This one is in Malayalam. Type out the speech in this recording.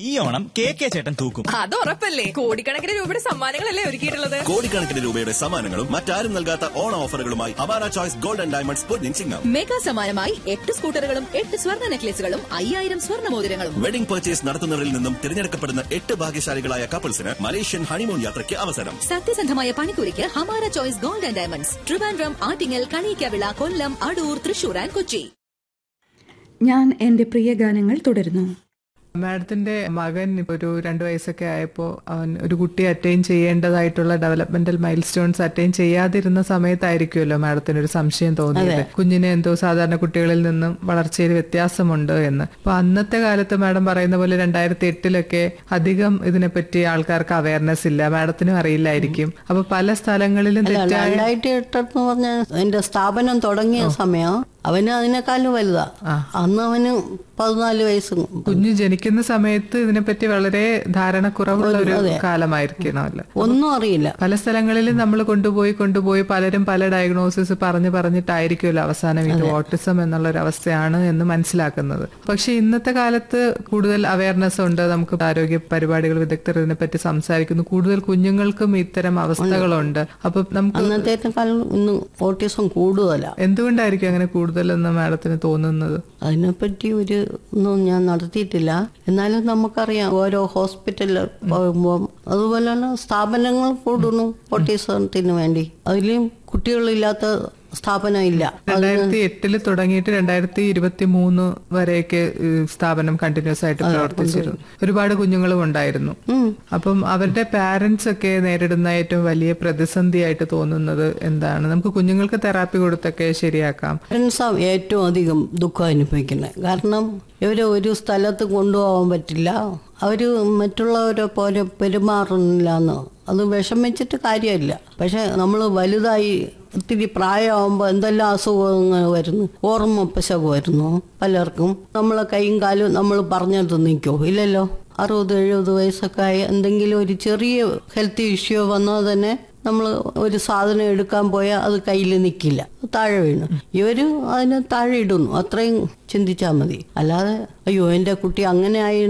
ഈ ഓണം കെ കെ ചേട്ടൻ തൂക്കും അത് ഉറപ്പല്ലേ കോടിക്കണക്കിന് രൂപയുടെ സമ്മാനങ്ങളല്ലേ ഒരുക്കിയിട്ടുള്ളത് കോടിക്കണക്കിന് രൂപയുടെ സമ്മാനങ്ങളും മറ്റാരും നൽകാത്ത ഓണ ഓഫറുകളുമായി അവാര ചോയ്സ് ഗോൾഡ് ആൻഡ് ഡയമണ്ട്സ് പൊന്നിൻ ചിങ്ങം മെഗാ സമ്മാനമായി എട്ട് സ്കൂട്ടറുകളും എട്ട് സ്വർണ്ണ നെക്ലേസുകളും അയ്യായിരം സ്വർണ്ണ മോതിരങ്ങളും വെഡിംഗ് പർച്ചേസ് നടത്തുന്നവരിൽ നിന്നും തിരഞ്ഞെടുക്കപ്പെടുന്ന എട്ട് ഭാഗ്യശാലികളായ കപ്പിൾസിന് മലേഷ്യൻ ഹണിമൂൺ യാത്രയ്ക്ക് അവസരം സത്യസന്ധമായ പണിക്കൂലിക്ക് Hamara choice gold and diamonds Trivandrum Attingal Kaniyikkavila Kollam Adoor Thrissur and Kochi ഞാൻ എൻ്റെ പ്രിയ ഗാനങ്ങൾ തുടരുന്നു മാഡത്തിന്റെ മകൻ ഇപ്പൊ ഒരു രണ്ടു വയസ്സൊക്കെ ആയപ്പോൾ അവൻ ഒരു കുട്ടി അറ്റൈൻ ചെയ്യേണ്ടതായിട്ടുള്ള ഡെവലപ്മെന്റൽ മൈൽ സ്റ്റോൺസ് അറ്റൈൻ ചെയ്യാതിരുന്ന സമയത്തായിരിക്കുമല്ലോ മാഡത്തിന് ഒരു സംശയം തോന്നിയത് കുഞ്ഞിനെ എന്തോ സാധാരണ കുട്ടികളിൽ നിന്നും വളർച്ചയിൽ വ്യത്യാസമുണ്ട് എന്ന് അപ്പൊ അന്നത്തെ കാലത്ത് മാഡം പറയുന്ന പോലെ രണ്ടായിരത്തി എട്ടിലൊക്കെ അധികം ഇതിനെപ്പറ്റി ആൾക്കാർക്ക് അവയർനെസ് ഇല്ല മാഡത്തിനും അറിയില്ലായിരിക്കും അപ്പൊ പല സ്ഥലങ്ങളിലും അല്ല തെറ്റായ രണ്ടായിരത്തി എട്ടെന്ന് പറഞ്ഞ എന്റെ സ്ഥാപനം തുടങ്ങിയ സമയം അവന് അതിനേക്കാളും വലുതാ അന്ന് അവന് പതിനാല് വയസ്സ് കുഞ്ഞ് ജനിക്കുന്ന സമയത്ത് ഇതിനെപ്പറ്റി വളരെ ധാരണക്കുറവുള്ള ഒരു കാലമായിരിക്കണമല്ലോ ഒന്നും അറിയില്ല പല സ്ഥലങ്ങളിലും നമ്മൾ കൊണ്ടുപോയി കൊണ്ടുപോയി പലരും പല ഡയഗ്നോസിസ് പറഞ്ഞു പറഞ്ഞിട്ടായിരിക്കുമല്ലോ അവസാനം ഇത് ഓട്ടിസം എന്നുള്ള ഒരു അവസ്ഥയാണ് എന്ന് മനസ്സിലാക്കുന്നത് പക്ഷെ ഇന്നത്തെ കാലത്ത് കൂടുതൽ അവയർനെസ് ഉണ്ട് നമുക്ക് ആരോഗ്യ പരിപാടികൾ വിദഗ്ധർ ഇതിനെപ്പറ്റി സംസാരിക്കുന്നു കൂടുതൽ കുഞ്ഞുങ്ങൾക്കും ഇത്തരം അവസ്ഥകളുണ്ട് അപ്പൊ നമുക്ക് അന്നത്തേക്കാളും ഇന്ന് ഓട്ടിസം കൂടുതലാ എന്തുകൊണ്ടായിരിക്കും അങ്ങനെ കൂടുതലെന്ന് മാഡത്തിന് തോന്നുന്നത് അതിനെപ്പറ്റി ഒരു ഒന്നും ഞാൻ നടത്തിയിട്ടില്ല എന്നാലും നമുക്കറിയാം ഓരോ ഹോസ്പിറ്റലിൽ പോകുമ്പോൾ അതുപോലെയുള്ള സ്ഥാപനങ്ങൾ കൂടുന്നു ഓട്ടിസത്തിന് വേണ്ടി അതിലും കുട്ടികളില്ലാത്ത സ്ഥാപനം ഇല്ല രണ്ടായിരത്തി എട്ടില് തുടങ്ങിയിട്ട് രണ്ടായിരത്തി ഇരുപത്തി മൂന്ന് വരെയൊക്കെ ഈ സ്ഥാപനം കണ്ടിന്യൂസ് ആയിട്ട് പ്രവർത്തിച്ചിരുന്നു ഒരുപാട് കുഞ്ഞുങ്ങളും ഉണ്ടായിരുന്നു അപ്പം അവരുടെ പാരന്റ്സ് ഒക്കെ നേരിടുന്ന ഏറ്റവും വലിയ പ്രതിസന്ധിയായിട്ട് തോന്നുന്നത് എന്താണ് നമുക്ക് കുഞ്ഞുങ്ങൾക്ക് തെറാപ്പി കൊടുത്തൊക്കെ ശരിയാക്കാം പാരൻസാണ് ഏറ്റവും അധികം ദുഃഖം അനുഭവിക്കുന്നത് കാരണം ഇവരെ ഒരു സ്ഥലത്ത് കൊണ്ടുപോകാൻ പറ്റില്ല അവർ മറ്റുള്ളവരെ പോലെ പെരുമാറുന്നില്ല എന്ന് അത് വിഷമിച്ചിട്ട് കാര്യമില്ല പക്ഷെ നമ്മൾ വലുതായി ഒത്തിരി പ്രായമാകുമ്പോൾ എന്തെല്ലാം അസുഖങ്ങൾ വരുന്നു ഓർമ്മ പിശക് വരുന്നു പലർക്കും നമ്മളെ കൈയും കാലും നമ്മൾ പറഞ്ഞിട്ട് നിൽക്കുമോ ഇല്ലല്ലോ അറുപത് എഴുപത് വയസ്സൊക്കെ ആയി എന്തെങ്കിലും ഒരു ചെറിയ ഹെൽത്ത് ഇഷ്യൂ വന്നാൽ തന്നെ നമ്മൾ ഒരു സാധനം എടുക്കാൻ പോയാൽ അത് കയ്യിൽ നിൽക്കില്ല താഴെ വീണു ഇവര് അതിനെ താഴെ ഇടുന്നു അത്രയും ചിന്തിച്ചാൽ മതി അല്ലാതെ അയ്യോ എൻ്റെ കുട്ടി അങ്ങനെ ആയി